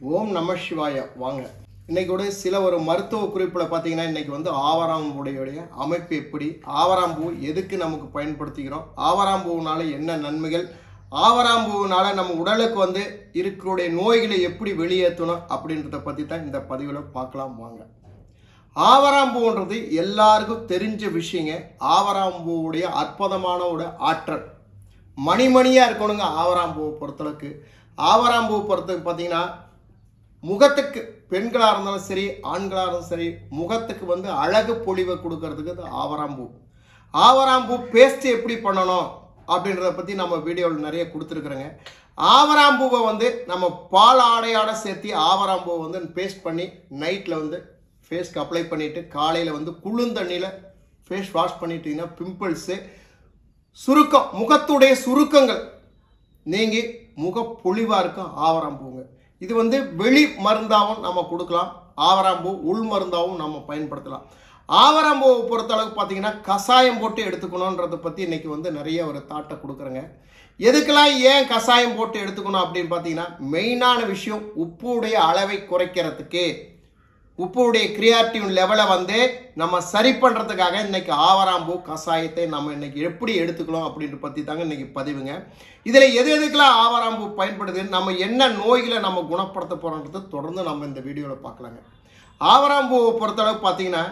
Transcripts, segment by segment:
ஓம் நம சிவாய வாங்க இன்னைக்கு கூட சில ஒரு மருத்துவ குறிப்பில் பார்த்தீங்கன்னா இன்னைக்கு வந்து ஆவராம்பூடைய அமைப்பு எப்படி ஆவராம்பூ எதுக்கு நமக்கு பயன்படுத்திக்கிறோம் ஆவராம்பூனால என்ன நன்மைகள் ஆவராம்பூனால நம்ம உடலுக்கு வந்து இருக்கக்கூடிய நோய்களை எப்படி வெளியேற்றணும் அப்படின்றத பற்றி தான் இந்த பதிவில் பார்க்கலாம் வாங்க ஆவராம்பூன்றது எல்லாருக்கும் தெரிஞ்ச விஷயங்க ஆவராம்பூவுடைய அற்புதமான ஒரு ஆற்றல் மணிமணியாக இருக்கணுங்க ஆவராம்பூவை பொறுத்தளவுக்கு ஆவராம்பூவை பொறுத்தவரைக்கும் பார்த்தீங்கன்னா முகத்துக்கு பெண்களாக இருந்தாலும் சரி ஆண்களாக இருந்தாலும் சரி முகத்துக்கு வந்து அழகு பொலிவை கொடுக்கறதுக்கு இது ஆவராம்பூ ஆவராம்பூ பேஸ்ட் எப்படி பண்ணணும் அப்படின்றத பற்றி நம்ம வீடியோவில் நிறைய கொடுத்துருக்குறோங்க ஆவராம்பூவை வந்து நம்ம பால் ஆடையோட சேர்த்து ஆவராம்பூவை வந்து பேஸ்ட் பண்ணி நைட்டில் வந்து ஃபேஸ்க்கு அப்ளை பண்ணிவிட்டு காலையில் வந்து குளுந்தண்ணியில் ஃபேஸ் வாஷ் பண்ணிட்டீங்கன்னா பிம்பிள்ஸு சுருக்கம் முகத்துடைய சுருக்கங்கள் நீங்கி முக பொலிவாக இருக்கும் ஆவராம்பூங்க இது வந்து வெளி மருந்தாகவும் நம்ம கொடுக்கலாம் ஆவராம்பூ உள் மருந்தாகவும் நம்ம பயன்படுத்தலாம் ஆவராம்பூவை பொறுத்த அளவுக்கு பார்த்தீங்கன்னா கஷாயம் போட்டு எடுத்துக்கணுன்றதை பற்றி இன்னைக்கு வந்து நிறைய ஒரு தாட்டை கொடுக்குறேங்க எதுக்கெல்லாம் ஏன் கஷாயம் போட்டு எடுத்துக்கணும் அப்படின்னு பார்த்தீங்கன்னா மெயினான விஷயம் உப்புடைய அளவை குறைக்கிறதுக்கு உப்புடைய கிரியாட்டிவ் லெவலை வந்து நம்ம சரி பண்ணுறதுக்காக இன்னைக்கு ஆவராம்பூ கஷாயத்தை நம்ம இன்னைக்கு எப்படி எடுத்துக்கலாம் அப்படின்ற பற்றி தாங்க இன்னைக்கு பதிவுங்க இதில் எது எதுக்கெல்லாம் ஆவராம்பூ பயன்படுது நம்ம என்ன நோய்களை நம்ம குணப்படுத்த போகிறோன்றது தொடர்ந்து நம்ம இந்த வீடியோவில் பார்க்கலாங்க ஆவராம்பூவை பொறுத்தளவு பார்த்தீங்கன்னா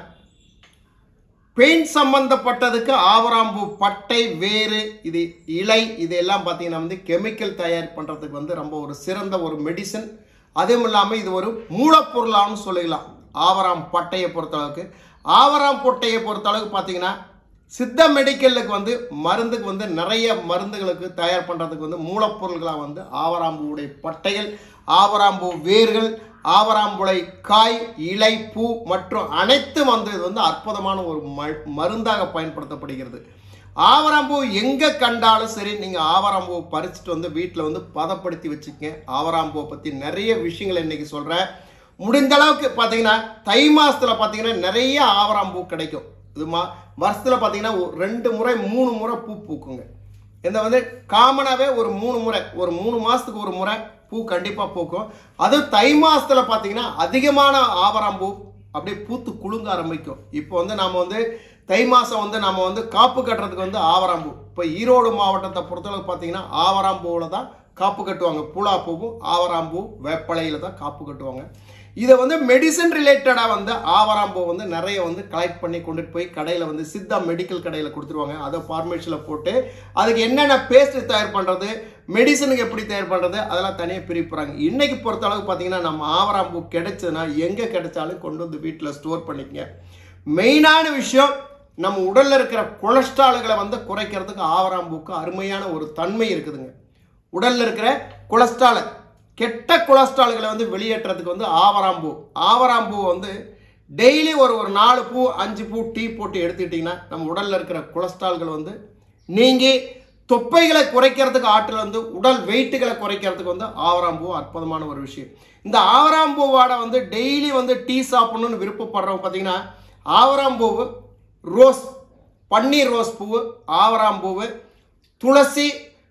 பெயின் சம்பந்தப்பட்டதுக்கு ஆவராம்பூ பட்டை வேறு இது இலை இதெல்லாம் பார்த்தீங்கன்னா வந்து கெமிக்கல் தயார் பண்ணுறதுக்கு வந்து ரொம்ப ஒரு சிறந்த ஒரு மெடிசன் அதுவும் இல்லாமல் இது ஒரு மூலப்பொருளான்னு சொல்லிக்கலாம் ஆவராம் பட்டையை பொறுத்தளவுக்கு ஆவராம் பொட்டையை பொறுத்தளவுக்கு பார்த்தீங்கன்னா சித்த மெடிக்கலுக்கு வந்து மருந்துக்கு வந்து நிறைய மருந்துகளுக்கு தயார் பண்ணுறதுக்கு வந்து மூலப்பொருள்களாக வந்து ஆவராம்பூவுடைய பட்டைகள் ஆவராம்பூ வேர்கள் ஆவராம்புளை காய் இலை பூ மற்றும் அனைத்தும் வந்து இது வந்து அற்புதமான ஒரு ம- மருந்தாக பயன்படுத்தப்படுகிறது ஆவராம்பூ எங்கே கண்டாலும் சரி நீங்கள் ஆவராம்பூவை பறிச்சுட்டு வந்து வீட்டில் வந்து பதப்படுத்தி வச்சுக்கங்க ஆவராம்பூவை பற்றி நிறைய விஷயங்கள் இன்னைக்கு சொல்கிறேன் முடிந்த அளவுக்கு பார்த்தீங்கன்னா தை மாசத்துல பார்த்தீங்கன்னா நிறைய ஆவராம்பூ கிடைக்கும் இது மா வருஷத்தில் பார்த்தீங்கன்னா ஒரு ரெண்டு முறை மூணு முறை பூ பூக்குங்க இந்த வந்து காமனாகவே ஒரு மூணு முறை ஒரு மூணு மாதத்துக்கு ஒரு முறை பூ கண்டிப்பாக பூக்கும் அது தை மாசத்துல பார்த்தீங்கன்னா அதிகமான ஆவராம்பூ அப்படியே பூத்து குலுங்க ஆரம்பிக்கும் இப்போ வந்து நாம் வந்து தை மாதம் வந்து நம்ம வந்து காப்பு கட்டுறதுக்கு வந்து ஆவராம்பூ இப்போ ஈரோடு மாவட்டத்தை பொறுத்தளவுக்கு பார்த்தீங்கன்னா ஆவராம்பூவில் தான் காப்பு கட்டுவாங்க புலா பூவும் ஆவராம்பூ வேப்பலையில் தான் காப்பு கட்டுவாங்க இதை வந்து மெடிசன் ரிலேட்டடாக வந்து ஆவராம்பூ வந்து நிறைய வந்து கலெக்ட் பண்ணி கொண்டுட்டு போய் கடையில் வந்து சித்தா மெடிக்கல் கடையில் கொடுத்துருவாங்க அதை ஃபார்மேஷனில் போட்டு அதுக்கு என்னென்ன பேஸ்ட் தயார் பண்ணுறது மெடிசனுக்கு எப்படி தயார் பண்ணுறது அதெல்லாம் தனியாக பிரிப்புறாங்க இன்னைக்கு பொறுத்த அளவுக்கு பார்த்தீங்கன்னா நம்ம ஆவராம்பூ கிடைச்சதுன்னா எங்கே கிடைச்சாலும் கொண்டு வந்து வீட்டில் ஸ்டோர் பண்ணிக்கங்க மெயினான விஷயம் நம்ம உடல்ல இருக்கிற கொலஸ்ட்ரால்களை வந்து குறைக்கிறதுக்கு ஆவராம்பூக்கு அருமையான ஒரு தன்மை இருக்குதுங்க உடல்ல இருக்கிற கொலஸ்ட்ரால் கெட்ட கொலஸ்ட்ரால்களை வந்து வெளியேற்றுறதுக்கு வந்து ஆவராம்பூ ஆவராம்பூ வந்து டெய்லி ஒரு ஒரு நாலு பூ அஞ்சு பூ டீ போட்டு எடுத்துக்கிட்டிங்கன்னா நம்ம உடல்ல இருக்கிற கொலஸ்ட்ரால்கள் வந்து நீங்கி தொப்பைகளை குறைக்கிறதுக்கு ஆற்றல் வந்து உடல் வெயிட்டுகளை குறைக்கிறதுக்கு வந்து ஆவராம்பூ அற்புதமான ஒரு விஷயம் இந்த ஆவராம்பூவோட வந்து டெய்லி வந்து டீ சாப்பிடணும்னு விருப்பப்படுறவங்க பார்த்தீங்கன்னா ஆவராம்பூவு ரோஸ் பன்னீர் ரோஸ் பூவு ஆவராம்பூவு துளசி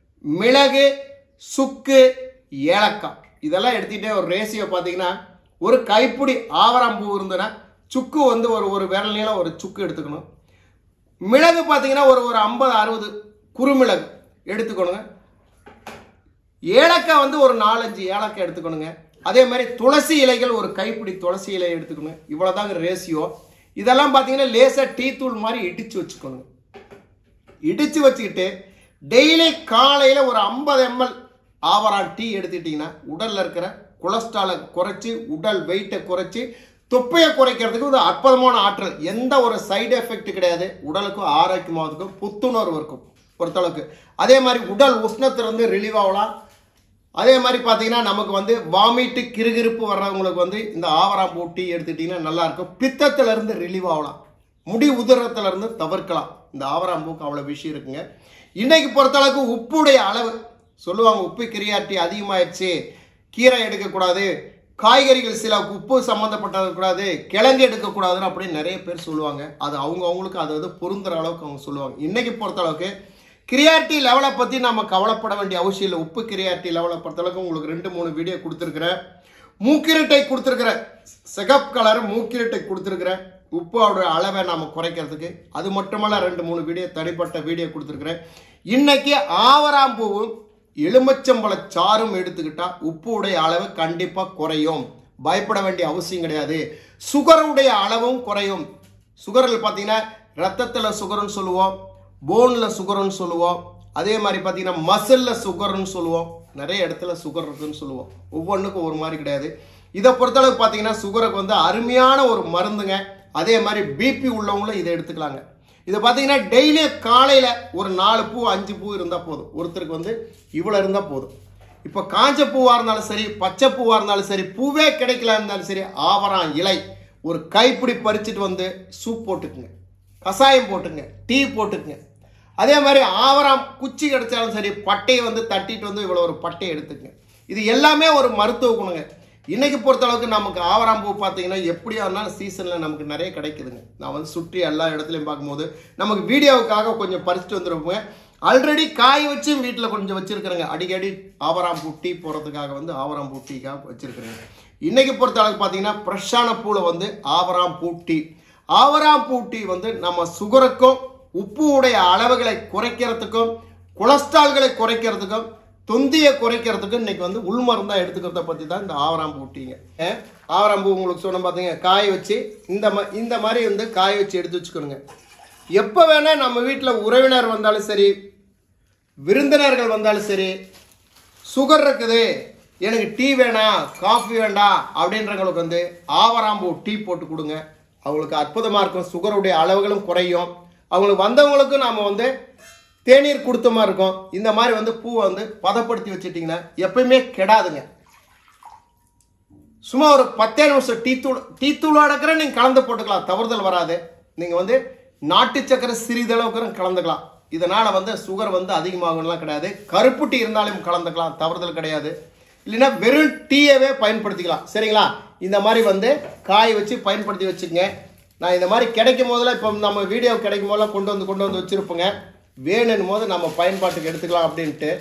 மிளகு சுக்கு ஏலக்காய் இதெல்லாம் எடுத்துக்கிட்டே ஒரு ரேசியோ பார்த்தீங்கன்னா ஒரு கைப்பிடி ஆவராம்பூ இருந்ததுன்னா சுக்கு வந்து ஒரு ஒரு விரல் நீளம் ஒரு சுக்கு எடுத்துக்கணும் மிளகு பார்த்தீங்கன்னா ஒரு ஒரு ஐம்பது அறுபது குறுமிளகு எடுத்துக்கணுங்க ஏலக்காய் வந்து ஒரு நாலஞ்சு ஏலக்காய் எடுத்துக்கணுங்க அதே மாதிரி துளசி இலைகள் ஒரு கைப்பிடி துளசி இலை எடுத்துக்கணும் இவ்வளோதாங்க ரேசியோ இதெல்லாம் பார்த்தீங்கன்னா லேசாக டீ தூள் மாதிரி இடிச்சு வச்சுக்கணுங்க இடிச்சு வச்சுக்கிட்டு டெய்லி காலையில் ஒரு ஐம்பது எம்எல் ஆவரான் டீ எடுத்துக்கிட்டிங்கன்னா உடலில் இருக்கிற கொலஸ்ட்ராலை குறைச்சி உடல் வெயிட்டை குறைச்சி தொப்பையை குறைக்கிறதுக்கு ஒரு அற்புதமான ஆற்றல் எந்த ஒரு சைடு எஃபெக்ட் கிடையாது உடலுக்கும் ஆரோக்கியமாவதுக்கும் புத்துணர்வு இருக்கும் பொறுத்தளவுக்கு அதே மாதிரி உடல் உஷ்ணத்திலிருந்து ரிலீவ் ஆகலாம் அதே மாதிரி பார்த்தீங்கன்னா நமக்கு வந்து வாமிட்டு கிறுகிறுப்பு வர்றவங்களுக்கு வந்து இந்த ஆவராம்பூ டீ எடுத்துக்கிட்டிங்கன்னா நல்லா இருக்கும் பித்தத்துல இருந்து ரிலீவ் ஆகலாம் முடி உதிரத்துல இருந்து தவிர்க்கலாம் இந்த ஆவராம்பூக்கு அவ்வளோ விஷயம் இருக்குங்க இன்னைக்கு பொறுத்தளவுக்கு உப்புடைய அளவு சொல்லுவாங்க உப்பு கிரியாட்டி அதிகமாயிடுச்சு கீரை எடுக்கக்கூடாது காய்கறிகள் சில உப்பு சம்மந்தப்பட்டது கூடாது கிழங்கு எடுக்கக்கூடாதுன்னு அப்படின்னு நிறைய பேர் சொல்லுவாங்க அது அவங்க அவங்களுக்கு அது வந்து பொருந்துற அளவுக்கு அவங்க சொல்லுவாங்க இன்னைக்கு பொறுத்தளவுக்கு கிரியாட்டி லெவலை பற்றி நம்ம கவலைப்பட வேண்டிய அவசியம் இல்லை உப்பு கிரியாட்டி லெவலை பொறுத்தளவுக்கு உங்களுக்கு ரெண்டு மூணு வீடியோ கொடுத்துருக்குறேன் மூக்கிரட்டை கொடுத்துருக்கிறேன் சிகப் கலர் மூக்கிரட்டை கொடுத்துருக்கிறேன் உப்போட அளவை நாம் குறைக்கிறதுக்கு அது மட்டுமல்ல ரெண்டு மூணு வீடியோ தனிப்பட்ட வீடியோ கொடுத்துருக்குறேன் இன்னைக்கு ஆவராம்பூவும் எலுமிச்சம்பழ சாறும் எடுத்துக்கிட்டா உப்புடைய அளவு கண்டிப்பாக குறையும் பயப்பட வேண்டிய அவசியம் கிடையாது சுகருடைய அளவும் குறையும் சுகரில் பார்த்தீங்கன்னா ரத்தத்தில் சுகர்னு சொல்லுவோம் போனில் சுகர்னு சொல்லுவோம் அதே மாதிரி பார்த்தீங்கன்னா மசிலில் சுகர்னு சொல்லுவோம் நிறைய இடத்துல சுகர் இருக்குன்னு சொல்லுவோம் ஒவ்வொன்றுக்கும் ஒரு மாதிரி கிடையாது இதை பொறுத்தளவு பார்த்தீங்கன்னா சுகருக்கு வந்து அருமையான ஒரு மருந்துங்க அதே மாதிரி பிபி உள்ளவங்களும் இதை எடுத்துக்கலாங்க இதை பார்த்தீங்கன்னா டெய்லியும் காலையில் ஒரு நாலு பூ அஞ்சு பூ இருந்தால் போதும் ஒருத்தருக்கு வந்து இவ்வளோ இருந்தால் போதும் இப்போ காஞ்ச பூவாக இருந்தாலும் சரி பச்சை பூவாக இருந்தாலும் சரி பூவே கிடைக்கல இருந்தாலும் சரி ஆவரம் இலை ஒரு கைப்பிடி பறிச்சுட்டு வந்து சூப் போட்டுக்குங்க கஷாயம் போட்டுங்க டீ போட்டுக்குங்க அதே மாதிரி ஆவரம் குச்சி கிடைச்சாலும் சரி பட்டையை வந்து தட்டிட்டு வந்து இவ்வளோ ஒரு பட்டையை எடுத்துக்கங்க இது எல்லாமே ஒரு மருத்துவ குணங்க இன்னைக்கு பொறுத்தளவுக்கு நமக்கு ஆவராம்பூ பார்த்தீங்கன்னா எப்படியா இருந்தாலும் சீசனில் நமக்கு நிறைய கிடைக்குதுங்க நான் வந்து சுற்றி எல்லா இடத்துலையும் பார்க்கும்போது நமக்கு வீடியோவுக்காக கொஞ்சம் பறிச்சுட்டு வந்துருப்போங்க ஆல்ரெடி காய் வச்சு வீட்டில் கொஞ்சம் வச்சுருக்கிறேங்க அடிக்கடி ஆவராம்பூ டீ போடுறதுக்காக வந்து ஆவராம்பூ டீக்காக வச்சுருக்கிறேங்க இன்னைக்கு பொறுத்த அளவுக்கு பார்த்தீங்கன்னா ஃப்ரெஷ்ஷான பூவில் வந்து ஆவராம்பூ டீ ஆவராம்பூ டீ வந்து நம்ம சுகருக்கும் உப்பு உடைய அளவுகளை குறைக்கிறதுக்கும் கொலஸ்ட்ரால்களை குறைக்கிறதுக்கும் தொந்தியை குறைக்கிறதுக்கும் இன்னைக்கு வந்து உள்மருந்தா எடுத்துக்கிறத பற்றி தான் இந்த ஆவராம்பூ டீங்க அஹ், ஆவராம்பூ உங்களுக்கு சொன்ன பார்த்தீங்க காய வச்சு இந்த மா இந்த மாதிரி வந்து காய வச்சு எடுத்து வச்சுக்கணுங்க எப்போ வேணால் நம்ம வீட்டில் உறவினர் வந்தாலும் சரி விருந்தினர்கள் வந்தாலும் சரி சுகர் இருக்குது எனக்கு டீ வேணாம் காஃபி வேண்டாம் அப்படின்றவங்களுக்கு வந்து ஆவராம்பூ டீ போட்டு கொடுங்க அவங்களுக்கு அற்புதமாக இருக்கும் சுகருடைய அளவுகளும் குறையும் அவங்களுக்கு வந்தவங்களுக்கும் நாம் வந்து தேநீர் கொடுத்த மாதிரி இருக்கும் இந்த மாதிரி வந்து பூவை வந்து பதப்படுத்தி வச்சுட்டிங்கன்னா எப்பயுமே கெடாதுங்க சும்மா ஒரு பத்தே நிமிஷம் டீ தூள் டீ தூளோட இருக்கிற நீங்கள் கலந்து போட்டுக்கலாம் தவறுதல் வராது நீங்கள் வந்து நாட்டு சக்கரை சிறிதளவுக்கு கலந்துக்கலாம் இதனால் வந்து சுகர் வந்து அதிகமாகலாம் கிடையாது கருப்பு டீ இருந்தாலும் கலந்துக்கலாம் தவறுதல் கிடையாது இல்லைன்னா வெறும் டீயவே பயன்படுத்திக்கலாம் சரிங்களா இந்த மாதிரி வந்து காய வச்சு பயன்படுத்தி வச்சுக்கங்க நான் இந்த மாதிரி கிடைக்கும் போதெல்லாம் இப்போ நம்ம வீடியோ கிடைக்கும் போதெல்லாம் கொண்டு வந்து கொண்டு வந்து வச்சுருப்போங்க வேணும் போது நம்ம பயன்பாட்டுக்கு எடுத்துக்கலாம் அப்படின்ட்டு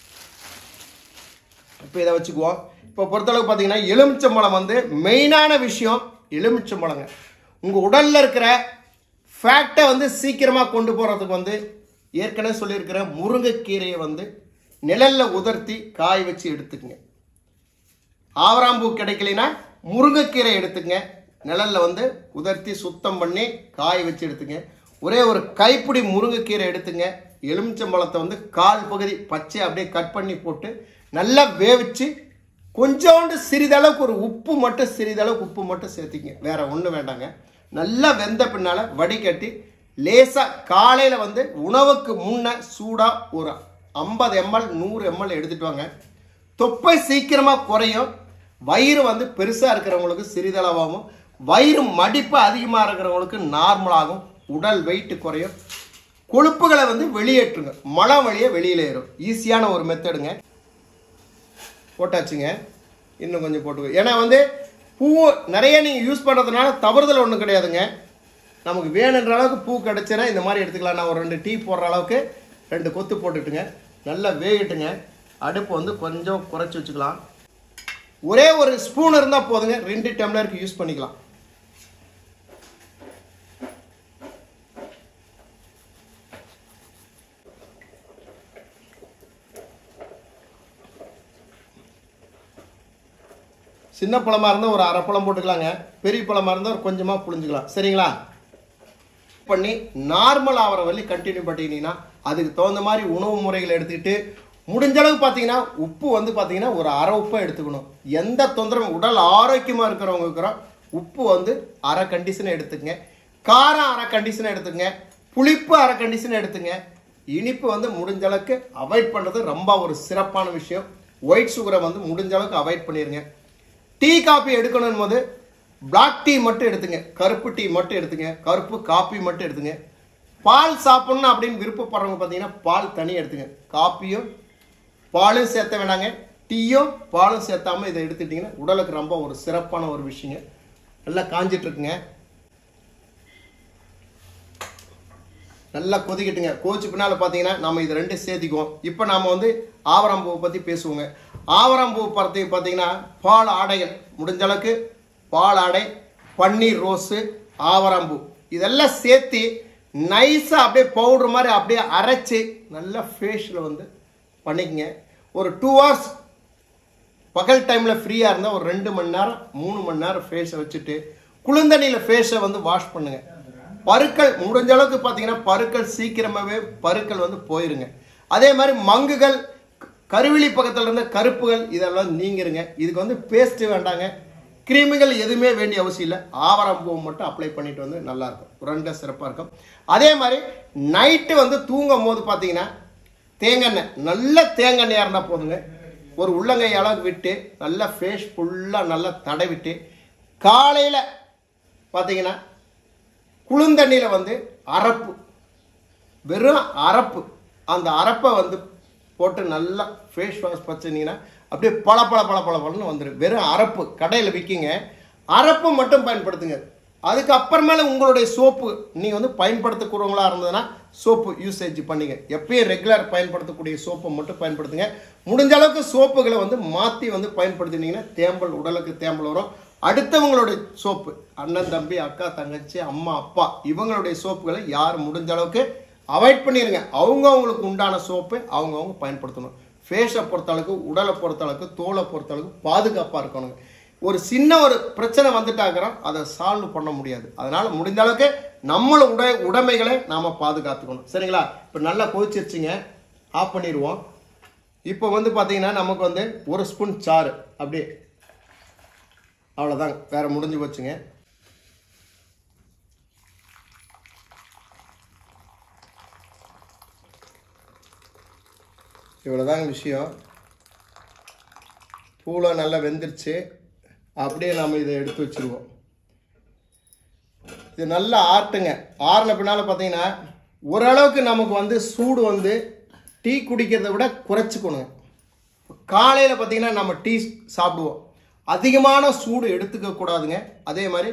இப்போ இதை வச்சுக்குவோம் இப்போ பொறுத்தளவுக்கு பார்த்தீங்கன்னா எலுமிச்சம்பழம் வந்து மெயினான விஷயம் எலுமிச்சம்பழங்க உங்கள் உடலில் இருக்கிற ஃபேக்டை வந்து சீக்கிரமாக கொண்டு போகிறதுக்கு வந்து ஏற்கனவே சொல்லியிருக்கிற முருங்கைக்கீரையை வந்து நிழலில் உதர்த்தி காய வச்சு எடுத்துக்கங்க ஆவராம்பூ கிடைக்கலைன்னா முருங்கைக்கீரை எடுத்துக்கங்க நிழலில் வந்து உதர்த்தி சுத்தம் பண்ணி காய வச்சு எடுத்துங்க ஒரே ஒரு கைப்பிடி முருங்கைக்கீரை எடுத்துங்க எலுமிச்சம்பழத்தை வந்து கால் பகுதி பச்சை அப்படியே கட் பண்ணி போட்டு நல்லா வேவிச்சு கொஞ்சோண்டு சிறிதளவுக்கு ஒரு உப்பு மட்டும் சிறிதளவுக்கு உப்பு மட்டும் சேர்த்திங்க வேற ஒன்றும் வேண்டாங்க நல்லா வெந்த பின்னால் வடிகட்டி லேசாக காலையில் வந்து உணவுக்கு முன்ன சூடாக ஒரு ஐம்பது எம்எல் நூறு எம்எல் எடுத்துட்டு வாங்க தொப்பை சீக்கிரமாக குறையும் வயிறு வந்து பெருசாக இருக்கிறவங்களுக்கு சிறிதளவாகும் வயிறு மடிப்பு அதிகமாக இருக்கிறவங்களுக்கு நார்மலாகும் உடல் வெயிட் குறையும் கொழுப்புகளை வந்து வெளியேற்றுங்க மலம் வழியே வெளியில் ஏறும் ஈஸியான ஒரு மெத்தடுங்க போட்டாச்சுங்க இன்னும் கொஞ்சம் போட்டுக்கோ ஏன்னா வந்து பூ நிறைய நீங்கள் யூஸ் பண்ணுறதுனால தவறுதல் ஒன்றும் கிடையாதுங்க நமக்கு வேணுன்ற அளவுக்கு பூ கிடச்சுன்னா இந்த மாதிரி எடுத்துக்கலாம் நான் ஒரு ரெண்டு டீ போடுற அளவுக்கு ரெண்டு கொத்து போட்டுட்டுங்க நல்லா வேகட்டுங்க அடுப்பு வந்து கொஞ்சம் குறைச்சி வச்சுக்கலாம் ஒரே ஒரு ஸ்பூன் இருந்தால் போதுங்க ரெண்டு டம்ளருக்கு யூஸ் பண்ணிக்கலாம் சின்ன பழமாக இருந்தால் ஒரு அரை பழம் போட்டுக்கலாங்க பெரிய பழமாக இருந்தால் ஒரு கொஞ்சமாக புழிஞ்சுக்கலாம் சரிங்களா பண்ணி நார்மல் ஆகிற வழி கண்டினியூ பண்ணிட்டீங்கன்னா அதுக்கு தகுந்த மாதிரி உணவு முறைகளை எடுத்துக்கிட்டு முடிஞ்ச அளவுக்கு பார்த்தீங்கன்னா உப்பு வந்து பார்த்தீங்கன்னா ஒரு அரை உப்பை எடுத்துக்கணும் எந்த தொந்தரவும் உடல் ஆரோக்கியமாக இருக்கிறவங்க இருக்கிறோம் உப்பு வந்து அரை கண்டிஷனை எடுத்துக்கங்க காரம் அரை கண்டிஷனை எடுத்துக்கங்க புளிப்பு அரை கண்டிஷனை எடுத்துங்க இனிப்பு வந்து முடிஞ்ச அளவுக்கு அவாய்ட் பண்ணுறது ரொம்ப ஒரு சிறப்பான விஷயம் ஒயிட் சுகரை வந்து முடிஞ்ச அளவுக்கு அவாய்ட் பண்ணிடுங்க டீ காபி எடுக்கணும் போது பிளாக் டீ மட்டும் எடுத்துங்க கருப்பு டீ மட்டும் எடுத்துங்க கருப்பு காப்பி மட்டும் எடுத்துங்க பால் சாப்பிடணும் அப்படின்னு விருப்பப்படுறவங்க பார்த்தீங்கன்னா பால் தனி எடுத்துங்க காப்பியும் பாலும் சேர்த்த வேணாங்க டீயும் பாலும் சேர்த்தாம இதை எடுத்துட்டிங்கன்னா உடலுக்கு ரொம்ப ஒரு சிறப்பான ஒரு விஷயங்க நல்லா காஞ்சிட்டு இருக்குங்க நல்லா கொதிக்கட்டுங்க கோச்சு பின்னால் பார்த்தீங்கன்னா நம்ம இது ரெண்டும் சேர்த்திக்குவோம் இப்போ நாம வந்து ஆவராம்பூவை பற்றி பேசுவோங்க ஆவராம்பூ பற்றி பார்த்தீங்கன்னா பால் ஆடைகள் முடிஞ்ச அளவுக்கு பால் ஆடை பன்னீர் ரோஸு ஆவராம்பூ இதெல்லாம் சேர்த்து நைஸாக அப்படியே பவுடர் மாதிரி அப்படியே அரைச்சி நல்லா ஃபேஷியல் வந்து பண்ணிக்கங்க ஒரு டூ ஹவர்ஸ் பகல் டைமில் ஃப்ரீயாக இருந்தால் ஒரு ரெண்டு மணி நேரம் மூணு மணி நேரம் ஃபேஸை வச்சுட்டு குளிர்ந்தண்ணியில் ஃபேஸை வந்து வாஷ் பண்ணுங்க பருக்கள் முடிஞ்ச அளவுக்கு பார்த்தீங்கன்னா பருக்கள் சீக்கிரமாகவே பருக்கள் வந்து போயிருங்க அதே மாதிரி மங்குகள் க- கருவிழி பக்கத்தில் இருந்த கருப்புகள் இதெல்லாம் நீங்கிருங்க இதுக்கு வந்து பேஸ்ட்டு வேண்டாங்க கிருமிகள் எதுவுமே வேண்டிய அவசியம் இல்லை ஆவரம்பூ மட்டும் அப்ளை பண்ணிட்டு வந்து நல்லா இருக்கும் உரண்ட சிறப்பாக இருக்கும் அதே மாதிரி நைட்டு வந்து தூங்கும் போது பார்த்தீங்கன்னா தேங்காய் எண்ணெய் நல்ல தேங்காய் எண்ணெயாக இருந்தால் போதுங்க ஒரு உள்ளங்கை அளவுக்கு விட்டு நல்லா ஃபேஸ் ஃபுல்லாக நல்லா தடவிட்டு காலையில் பார்த்தீங்கன்னா குளுந்தண்ணியில் வந்து அரப்பு வெறும் அரப்பு அந்த அரப்பை வந்து போட்டு நல்லா ஃபேஸ் வாஷ் வச்சுனீங்கன்னா அப்படியே பல பல பல பல பலன்னு வந்துடும் வெறும் அரப்பு கடையில் விற்கிங்க அரப்பு மட்டும் பயன்படுத்துங்க அதுக்கு அப்புறமேல உங்களுடைய சோப்பு நீங்கள் வந்து பயன்படுத்தக்கூடியவங்களா இருந்ததுன்னா சோப்பு யூசேஜ் பண்ணிங்க எப்பயும் ரெகுலர் பயன்படுத்தக்கூடிய சோப்பை மட்டும் பயன்படுத்துங்க முடிஞ்ச அளவுக்கு சோப்புகளை வந்து மாற்றி வந்து பயன்படுத்தினீங்கன்னா தேம்பல் உடலுக்கு தேம்பல் வரும் அடுத்தவங்களுடைய சோப்பு அண்ணன் தம்பி அக்கா தங்கச்சி அம்மா அப்பா இவங்களுடைய சோப்புகளை யார் முடிஞ்ச அளவுக்கு அவாய்ட் பண்ணிடுங்க அவங்க அவங்களுக்கு உண்டான சோப்பு அவங்கவுங்க பயன்படுத்தணும் ஃபேஸை பொறுத்தளவுக்கு உடலை பொறுத்தளவுக்கு தோலை பொறுத்தளவுக்கு பாதுகாப்பாக இருக்கணுங்க ஒரு சின்ன ஒரு பிரச்சனை வந்துட்டாக்கிறோம் அதை சால்வ் பண்ண முடியாது அதனால முடிந்த அளவுக்கு நம்மள உடை உடைமைகளை நாம பாதுகாத்துக்கணும் சரிங்களா இப்போ நல்லா கொதிச்சிருச்சுங்க ஆஃப் பண்ணிடுவோம் இப்போ வந்து பார்த்தீங்கன்னா நமக்கு வந்து ஒரு ஸ்பூன் சாறு அப்படியே அவ்வளோதாங்க வேற முடிஞ்சு போச்சுங்க இவ்வளோதாங்க விஷயம் பூலை நல்லா வெந்துருச்சு அப்படியே நம்ம இதை எடுத்து வச்சிருவோம் இது நல்லா ஆட்டுங்க ஆறின பின்னால் பார்த்தீங்கன்னா ஓரளவுக்கு நமக்கு வந்து சூடு வந்து டீ குடிக்கிறதை விட குறைச்சிக்கணுங்க காலையில் பார்த்தீங்கன்னா நம்ம டீ சாப்பிடுவோம் அதிகமான சூடு எடுத்துக்க கூடாதுங்க அதே மாதிரி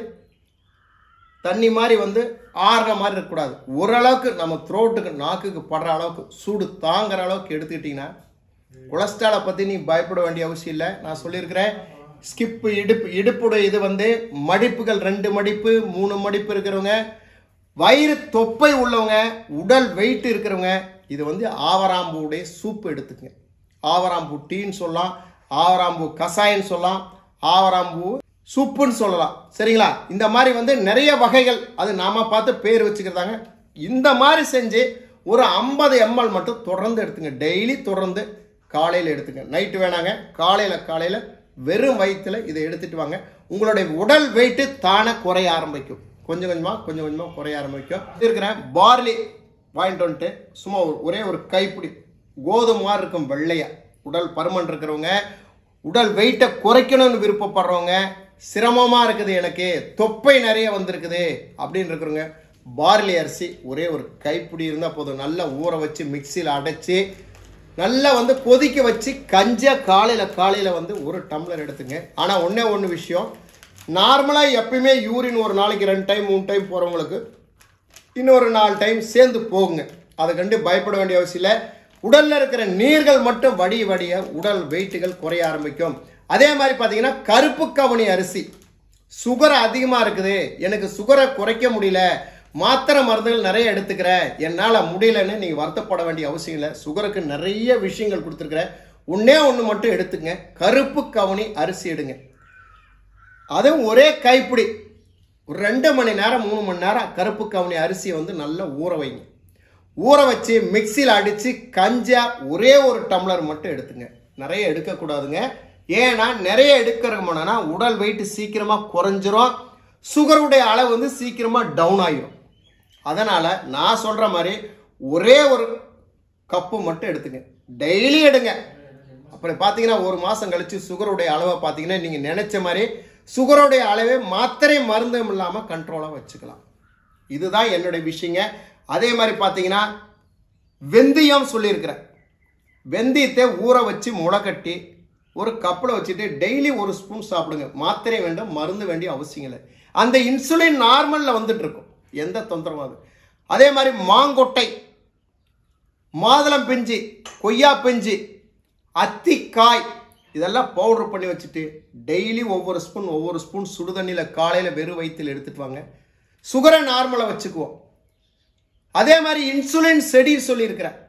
தண்ணி மாதிரி வந்து ஆறுற மாதிரி இருக்கக்கூடாது ஓரளவுக்கு நம்ம த்ரோட்டுக்கு நாக்குக்கு படுற அளவுக்கு சூடு தாங்குற அளவுக்கு எடுத்துக்கிட்டிங்கன்னா கொலஸ்ட்ராலை பற்றி நீ பயப்பட வேண்டிய அவசியம் இல்லை நான் சொல்லியிருக்கிறேன் ஸ்கிப்பு இடுப்பு இடுப்புடைய இது வந்து மடிப்புகள் ரெண்டு மடிப்பு மூணு மடிப்பு இருக்கிறவங்க வயிறு தொப்பை உள்ளவங்க உடல் வெயிட் இருக்கிறவங்க இது வந்து ஆவராம்பூடைய சூப் எடுத்துக்கங்க ஆவராம்பூ டீன்னு சொல்லலாம் ஆவராம்பூ கசாயன்னு சொல்லலாம் ஆவராம்பூ சூப்புன்னு சொல்லலாம் சரிங்களா இந்த மாதிரி வந்து நிறைய வகைகள் அது நாம பார்த்து பேர் வச்சுக்கிறதாங்க இந்த மாதிரி செஞ்சு ஒரு ஐம்பது எம்எல் மட்டும் தொடர்ந்து எடுத்துங்க டெய்லி தொடர்ந்து காலையில் எடுத்துங்க நைட்டு வேணாங்க காலையில் காலையில் வெறும் வயிற்றுல இதை எடுத்துட்டு வாங்க உங்களுடைய உடல் வெயிட்டு தானே குறைய ஆரம்பிக்கும் கொஞ்சம் கொஞ்சமாக கொஞ்சம் கொஞ்சமாக குறைய ஆரம்பிக்கும் இருக்கிற பார்லி வாங்கிட்டு வந்துட்டு சும்மா ஒரு- ஒரே ஒரு கைப்பிடி கோதுமை மாதிரி இருக்கும் வெள்ளையா உடல் பருமன் இருக்கிறவங்க உடல் வெயிட்டை குறைக்கணும்னு விருப்பப்படுறவங்க சிரமமாக இருக்குது எனக்கு தொப்பை நிறைய வந்திருக்குது அப்படின்னு இருக்கிறவங்க பார்லி அரிசி ஒரே ஒரு கைப்பிடி இருந்தால் போதும் நல்லா ஊற வச்சு மிக்சியில் அடைச்சி நல்லா வந்து கொதிக்க வச்சு கஞ்சா காலையில் காலையில் வந்து ஒரு டம்ளர் எடுத்துங்க ஆனால் ஒன்றே ஒன்று விஷயம் நார்மலாக எப்பயுமே யூரின் ஒரு நாளைக்கு ரெண்டு டைம் மூணு டைம் போகிறவங்களுக்கு இன்னொரு நாலு டைம் சேர்ந்து போகுங்க அதை கண்டு பயப்பட வேண்டிய அவசியம் இல்லை உடல்ல இருக்கிற நீர்கள் மட்டும் வடிய வடிய உடல் வெயிட்டுகள் குறைய ஆரம்பிக்கும் அதே மாதிரி பார்த்தீங்கன்னா கருப்பு கவனி அரிசி சுகர் அதிகமாக இருக்குது எனக்கு சுகரை குறைக்க முடியல மாத்திரை மருந்துகள் நிறைய எடுத்துக்கிறேன் என்னால் முடியலன்னு நீங்கள் வருத்தப்பட வேண்டிய அவசியம் இல்லை சுகருக்கு நிறைய விஷயங்கள் கொடுத்துருக்குறேன் ஒன்றே ஒன்று மட்டும் எடுத்துங்க கருப்பு கவனி அரிசி எடுங்க அதுவும் ஒரே கைப்பிடி ஒரு ரெண்டு மணி நேரம் மூணு மணி நேரம் கருப்பு கவுனி அரிசியை வந்து நல்லா ஊற வைங்க ஊற வச்சு மிக்சியில் அடித்து கஞ்சா ஒரே ஒரு டம்ளர் மட்டும் எடுத்துங்க நிறைய எடுக்கக்கூடாதுங்க ஏன்னா நிறைய எடுக்கிறோம்னா உடல் வெயிட் சீக்கிரமாக குறைஞ்சிரும் சுகருடைய அளவு வந்து சீக்கிரமாக டவுன் ஆகிரும் அதனால் நான் சொல்கிற மாதிரி ஒரே ஒரு கப்பு மட்டும் எடுத்துங்க டெய்லி எடுங்க அப்படி பார்த்தீங்கன்னா ஒரு மாதம் கழிச்சு சுகருடைய அளவை பார்த்தீங்கன்னா நீங்கள் நினைச்ச மாதிரி சுகருடைய அளவை மாத்திரை மருந்தும் இல்லாமல் கண்ட்ரோலாக வச்சுக்கலாம் இதுதான் என்னுடைய விஷயங்க அதே மாதிரி பார்த்தீங்கன்னா வெந்தயம் சொல்லியிருக்கிறேன் வெந்தயத்தை ஊற வச்சு முளைக்கட்டி ஒரு கப்பில் வச்சுட்டு டெய்லி ஒரு ஸ்பூன் சாப்பிடுங்க மாத்திரை வேண்டும் மருந்து வேண்டிய அவசியம் இல்லை அந்த இன்சுலின் நார்மலில் வந்துட்டு இருக்கும் எந்த தொந்தரவும் அது அதே மாதிரி மாங்கொட்டை மாதுளம் பிஞ்சு கொய்யா பிஞ்சு அத்திக்காய் இதெல்லாம் பவுடர் பண்ணி வச்சுட்டு டெய்லி ஒவ்வொரு ஸ்பூன் ஒவ்வொரு ஸ்பூன் சுடுதண்ணியில் காலையில் வெறும் வயிற்றில் எடுத்துட்டு வாங்க சுகரை நார்மலாக வச்சுக்குவோம் அதே மாதிரி இன்சுலின் செடி சொல்லியிருக்கிறேன்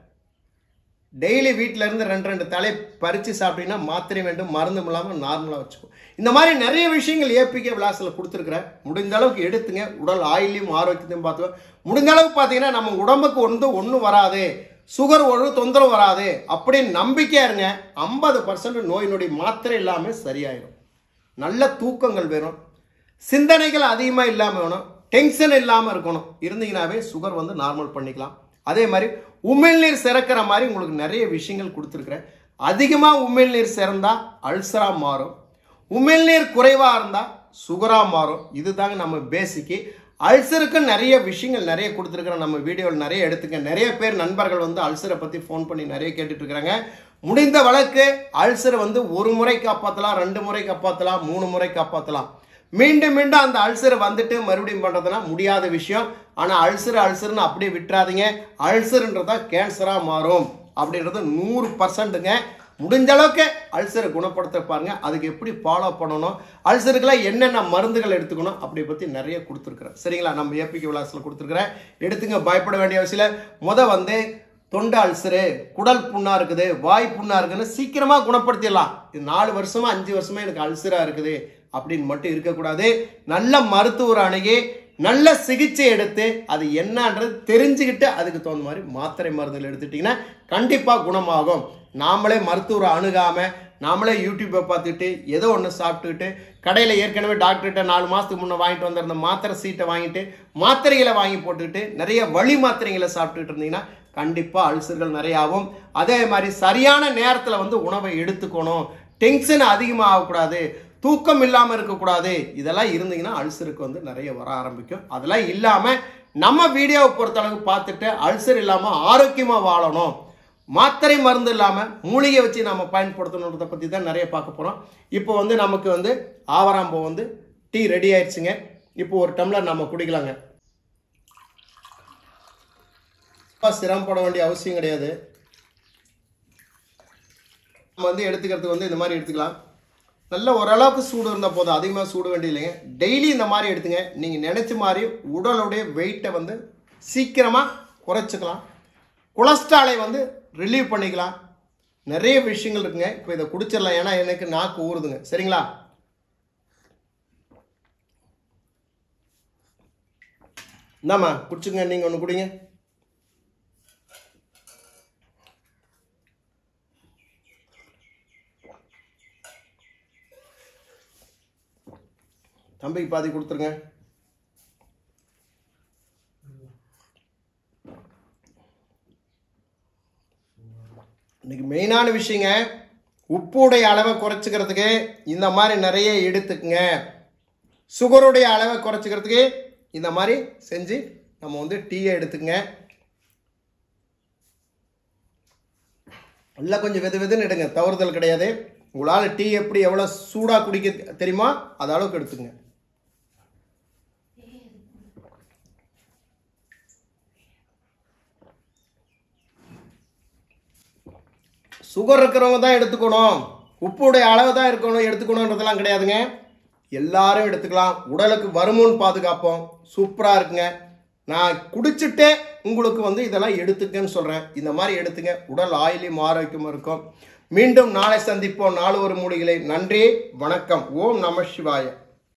டெய்லி வீட்டில இருந்து ரெண்டு ரெண்டு தலை பறித்து சாப்பிட்டீங்கன்னா மாத்திரை வேண்டும் மருந்து இல்லாமல் நார்மலாக வச்சுக்கோ இந்த மாதிரி நிறைய விஷயங்கள் ஏபிகே விளாசில் கொடுத்துருக்குறேன் முடிந்த அளவுக்கு எடுத்துங்க உடல் ஆயிலையும் ஆரோக்கியத்தையும் பார்த்துக்க முடிந்த அளவுக்கு பார்த்தீங்கன்னா நம்ம உடம்புக்கு வந்து ஒன்றும் வராது சுகர் ஒரு தொந்தரவு வராது அப்படின்னு நம்பிக்கையா இருங்க ஐம்பது பர்சன்ட் நோய் நொடி மாத்திரை இல்லாமல் சரியாயிடும் நல்ல தூக்கங்கள் வேணும் சிந்தனைகள் அதிகமாக இல்லாமல் வேணும் டென்ஷன் இல்லாமல் இருக்கணும் இருந்தீங்கன்னாவே சுகர் வந்து நார்மல் பண்ணிக்கலாம் அதே மாதிரி உமிழ்நீர் சிறக்கிற மாதிரி உங்களுக்கு நிறைய விஷயங்கள் கொடுத்துருக்குறேன் அதிகமாக உமிழ்நீர் சிறந்தா அல்சராக மாறும் உமிழ்நீர் குறைவாக இருந்தால் சுகராக மாறும் இதுதாங்க நம்ம பேசிக்கு அல்சருக்கு நிறைய விஷயங்கள் நிறைய கொடுத்துருக்குறேன் நம்ம வீடியோவில் நிறைய எடுத்துக்க நிறைய பேர் நண்பர்கள் வந்து அல்சரை பற்றி ஃபோன் பண்ணி நிறைய கேட்டுட்டு இருக்கிறாங்க முடிந்த வழக்கு அல்சர் வந்து ஒரு முறை காப்பாற்றலாம் ரெண்டு முறை காப்பாற்றலாம் மூணு முறை காப்பாற்றலாம் மீண்டும் மீண்டும் அந்த அல்சர் வந்துட்டு மறுபடியும் பண்ணுறதுனா முடியாத விஷயம் ஆனால் அல்சர் அல்சர்னு அப்படியே விட்டுறாதீங்க அல்சர்ன்றதா கேன்சராக மாறும் அப்படின்றது நூறு பர்சன்ட்டுங்க முடிஞ்ச அளவுக்கு அல்சரை குணப்படுத்த பாருங்க அதுக்கு எப்படி ஃபாலோ பண்ணணும் அல்சருக்குலாம் என்னென்ன மருந்துகள் எடுத்துக்கணும் அப்படி பற்றி நிறைய கொடுத்துருக்குறேன் சரிங்களா நம்ம ஏபிகே விலாசில் கொடுத்துருக்குறேன் எடுத்துங்க பயப்பட வேண்டிய அவசியம் இல்லை முத வந்து தொண்டை அல்சரு குடல் புண்ணா இருக்குது வாய் புண்ணா இருக்குன்னு சீக்கிரமாக குணப்படுத்திடலாம் இது நாலு வருஷமா அஞ்சு வருஷமா எனக்கு அல்சரா இருக்குது அப்படின்னு மட்டும் இருக்கக்கூடாது நல்ல மருத்துவர் அணுகி நல்ல சிகிச்சை எடுத்து அது என்னன்றது தெரிஞ்சுக்கிட்டு அதுக்கு தகுந்த மாதிரி மாத்திரை மருந்துகள் எடுத்துட்டிங்கன்னா கண்டிப்பாக குணமாகும் நாமளே மருத்துவரை அணுகாமல் நாமளே யூடியூப்பை பார்த்துட்டு ஏதோ ஒன்று சாப்பிட்டுக்கிட்டு கடையில் ஏற்கனவே டாக்டர்கிட்ட நாலு மாதத்துக்கு முன்னே வாங்கிட்டு வந்திருந்த மாத்திரை சீட்டை வாங்கிட்டு மாத்திரைகளை வாங்கி போட்டுக்கிட்டு நிறைய வழி மாத்திரைகளை சாப்பிட்டுட்டு இருந்தீங்கன்னா கண்டிப்பாக அல்சர்கள் நிறைய ஆகும் அதே மாதிரி சரியான நேரத்தில் வந்து உணவை எடுத்துக்கணும் டென்ஷன் அதிகமாக ஆகக்கூடாது தூக்கம் இல்லாமல் இருக்கக்கூடாது இதெல்லாம் இருந்தீங்கன்னா அல்சருக்கு வந்து நிறைய வர ஆரம்பிக்கும் அதெல்லாம் இல்லாமல் நம்ம வீடியோவை பொறுத்தளவுக்கு பார்த்துட்டு அல்சர் இல்லாமல் ஆரோக்கியமாக வாழணும் மாத்திரை மருந்து இல்லாமல் மூலிகை வச்சு நம்ம பயன்படுத்தணுன்றதை பற்றி தான் நிறைய பார்க்க போகிறோம் இப்போ வந்து நமக்கு வந்து ஆவராம்பூ வந்து டீ ரெடி ஆயிடுச்சுங்க இப்போ ஒரு டம்ளர் நம்ம குடிக்கலாங்க ரொம்ப சிரமப்பட வேண்டிய அவசியம் கிடையாது நம்ம வந்து எடுத்துக்கிறதுக்கு வந்து இந்த மாதிரி எடுத்துக்கலாம் நல்ல ஓரளவுக்கு சூடு இருந்தால் போதும் அதிகமாக சூடு வேண்டிய இல்லைங்க டெய்லி இந்த மாதிரி எடுத்துங்க நீங்கள் நினச்ச மாதிரி உடலுடைய வெயிட்டை வந்து சீக்கிரமாக குறைச்சிக்கலாம் கொலஸ்ட்ராலை வந்து ரிலீவ் பண்ணிக்கலாம் நிறைய விஷயங்கள் இருக்குங்க இப்போ இதை குடிச்சிடலாம் ஏன்னா எனக்கு நாக்கு ஊறுதுங்க சரிங்களா இந்தாம்மா குடிச்சுங்க நீங்கள் ஒன்று குடிங்க தம்பிக்கு பாதி கொடுத்துருங்க இன்னைக்கு மெயினான விஷயங்க உப்புடைய அளவை குறைச்சிக்கிறதுக்கு இந்த மாதிரி நிறைய எடுத்துக்குங்க சுகருடைய அளவை குறைச்சிக்கிறதுக்கு இந்த மாதிரி செஞ்சு நம்ம வந்து டீயை எடுத்துக்கங்க நல்லா கொஞ்சம் வெது வெதுன்னு எடுங்க தவறுதல் கிடையாது உங்களால் டீ எப்படி எவ்வளோ சூடாக குடிக்க தெரியுமா அது அளவுக்கு எடுத்துங்க சுகர் இருக்கிறவங்க தான் எடுத்துக்கணும் உப்புடைய அளவு தான் இருக்கணும் எடுத்துக்கணுன்றதெல்லாம் கிடையாதுங்க எல்லாரும் எடுத்துக்கலாம் உடலுக்கு வருமுன் பாதுகாப்போம் சூப்பராக இருக்குங்க நான் குடிச்சிட்டே உங்களுக்கு வந்து இதெல்லாம் எடுத்துக்கன்னு சொல்கிறேன் இந்த மாதிரி எடுத்துங்க உடல் ஆயிலும் ஆரோக்கியமும் இருக்கும் மீண்டும் நாளை சந்திப்போம் நாலு ஒரு மூலிகளை நன்றி வணக்கம் ஓம் நம சிவாய